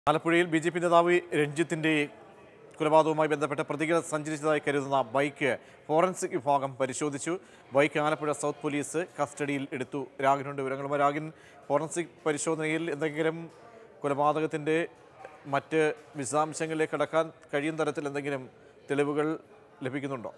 ആലപ്പുഴയിൽ B J P നേതാവ് രഞ്ജിത്തിന്റെ കൊലപാതകവുമായി ബന്ധപ്പെട്ട പ്രതികൾ സഞ്ചരിച്ചതായി കരുതുന്ന ബൈക്ക് ഫോറൻസിക് വിഭാഗം പരിശോധിച്ചു ബൈക്ക് ആലപ്പുഴ സൗത്ത് പോലീസ് കസ്റ്റഡിയിൽ എടുത്തു രാഗിനുണ്ട് വിവരങ്ങളുമായി രാഗിൻ ഫോറൻസിക് പരിശോധനയിൽ എന്തെങ്കിലും കൊലപാതകത്തിന്റെ മറ്റ് വിശദാംശങ്ങളിലേക്ക് കടക്കാൻ കഴിയും തരത്തിൽ എന്തെങ്കിലും തെളിവുകൾ ലഭിക്കുന്നുണ്ടോ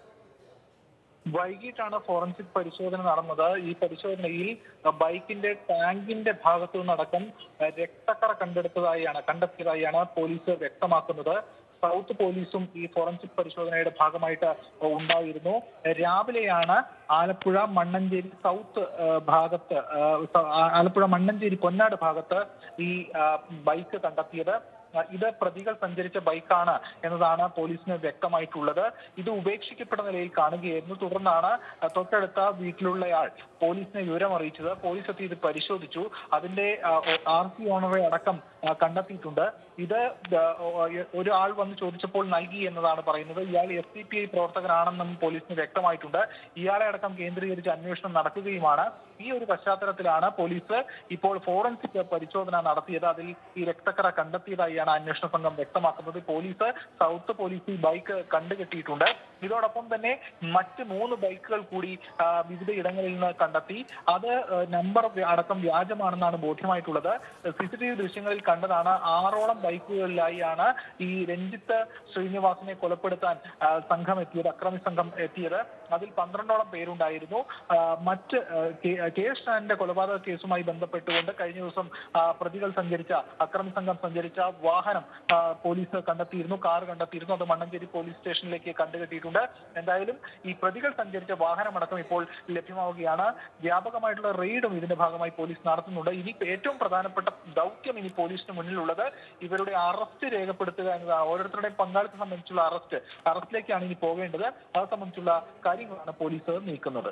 വൈകിട്ടാണ് ഫോറൻസിക് പരിശോധന നടന്നത് ഈ പരിശോധനയിൽ അഹ് ബൈക്കിന്റെ ടാങ്കിന്റെ ഭാഗത്തു നിന്നടക്കം അഹ് രക്തക്കറ കണ്ടെടുത്തതായാണ് കണ്ടെത്തിയതായാണ് പോലീസ് വ്യക്തമാക്കുന്നത് സൗത്ത് പോലീസും ഈ ഫോറൻസിക് പരിശോധനയുടെ ഭാഗമായിട്ട് ഉണ്ടായിരുന്നു രാവിലെയാണ് ആലപ്പുഴ മണ്ണഞ്ചേരി സൗത്ത് അഹ് ഭാഗത്ത് അഹ് സ- ആ- ആലപ്പുഴ മണ്ണഞ്ചേരി പൊന്നാട് ഭാഗത്ത് ഈ അഹ് ബൈക്ക് കണ്ടെത്തിയത് അഹ് ഇത് പ്രതികൾ സഞ്ചരിച്ച ബൈക്കാണ് എന്നതാണ് പോലീസിന് വ്യക്തമായിട്ടുള്ളത് ഇത് ഉപേക്ഷിക്കപ്പെട്ട നിലയിൽ കാണുകയായിരുന്നു തുടർന്നാണ് അഹ് തൊട്ടടുത്ത വീട്ടിലുള്ളയാൾ പോലീസിനെ വിവരം അറിയിച്ചത് പോലീസ് എത്തി ഇത് പരിശോധിച്ചു അതിന്റെ ആർ സി ഓണറെ അടക്കം അഹ് കണ്ടെത്തിയിട്ടുണ്ട് ഇത് അഹ് ഒരു ആൾ വന്ന് ചോദിച്ചപ്പോൾ നൽകി എന്നതാണ് പറയുന്നത് ഇയാൾ എസ് ഡി പി ഐ പ്രവർത്തകനാണെന്നും പോലീസിന് വ്യക്തമായിട്ടുണ്ട് ഇയാളെ അടക്കം കേന്ദ്രീകരിച്ച് അന്വേഷണം നടക്കുകയുമാണ് ഈ ഒരു പശ്ചാത്തലത്തിലാണ് പോലീസ് ഇപ്പോൾ ഫോറൻസിക് പരിശോധന നടത്തിയത് അതിൽ ഈ രക്തക്കറ കണ്ടെത്തിയതായാണ് അന്വേഷണ സംഘം വ്യക്തമാക്കുന്നത് പോലീസ് സൗത്ത് പോലീസ് ഈ ബൈക്ക് കണ്ടുകെട്ടിയിട്ടുണ്ട് ഇതോടൊപ്പം തന്നെ മറ്റ് മൂന്ന് ബൈക്കുകൾ കൂടി ആ, വിവിധ ഇടങ്ങളിൽ നിന്ന് കണ്ടെത്തി അത് ആ, നമ്പർ വ്യ- അടക്കം വ്യാജമാണെന്നാണ് ബോധ്യമായിട്ടുള്ളത് സി സി ടി വി ദൃശ്യങ്ങളിൽ കണ്ടതാണ് ആറോളം ബൈക്കുകളിലായാണ് ഈ രഞ്ജിത്ത് ശ്രീനിവാസിനെ കൊലപ്പെടുത്താൻ ആ, സംഘം എത്തിയത് അക്രമി സംഘം എത്തിയത് അതിൽ പന്ത്രണ്ടോളം പേരുണ്ടായിരുന്നു ആ, മറ്റ് ആ, കെ- കെ എസ് ഷാന്റെ കൊലപാതക കേസുമായി ബന്ധപ്പെട്ടുകൊണ്ട് കഴിഞ്ഞ ദിവസം ആ, പ്രതികൾ സഞ്ചരിച്ച അക്രമി സംഘം സഞ്ചരിച്ച വാഹനം ആ, പോലീസ് കണ്ടെത്തിയിരുന്നു കാർ കണ്ടെത്തിയിരുന്നു അത് മണ്ണഞ്ചേരി പോലീസ് സ്റ്റേഷനിലേക്ക് കണ്ടുകെട്ടിയിട്ടുണ്ട് എന്തായാലും ഈ പ്രതികൾ സഞ്ചരിച്ച വാഹനമടക്കം ഇപ്പോൾ ലഭ്യമാവുകയാണ് വ്യാപകമായിട്ടുള്ള റെയ്ഡും ഇതിന്റെ ഭാഗമായി പോലീസ് നടത്തുന്നുണ്ട് ഇനി ഏറ്റവും പ്രധാനപ്പെട്ട ദൗത്യം ഇനി പോലീസിന് മുന്നിലുള്ളത് ഇവരുടെ അറസ്റ്റ് രേഖപ്പെടുത്തുക എന്നതാണ് ഓരോരുത്തരുടെയും പങ്കാളിത്തം സംബന്ധിച്ചുള്ള അറസ്റ്റ് അറസ്റ്റിലേക്കാണ് ഇനി പോകേണ്ടത് അത് സംബന്ധിച്ചുള്ള കാര്യങ്ങളാണ് പോലീസ് നീക്കുന്നത്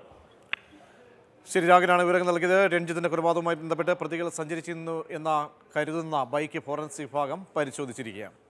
ശരി രാഗിനാണ് വിവരങ്ങൾ നൽകിയത് രഞ്ജിത്തിന്റെ കൊലപാതകവുമായി ബന്ധപ്പെട്ട് പ്രതികൾ സഞ്ചരിച്ചിരുന്നു എന്ന കരുതുന്ന ബൈക്ക് ഫോറൻസിക് വിഭാഗം പരിശോധിച്ചിരിക്കുകയാണ്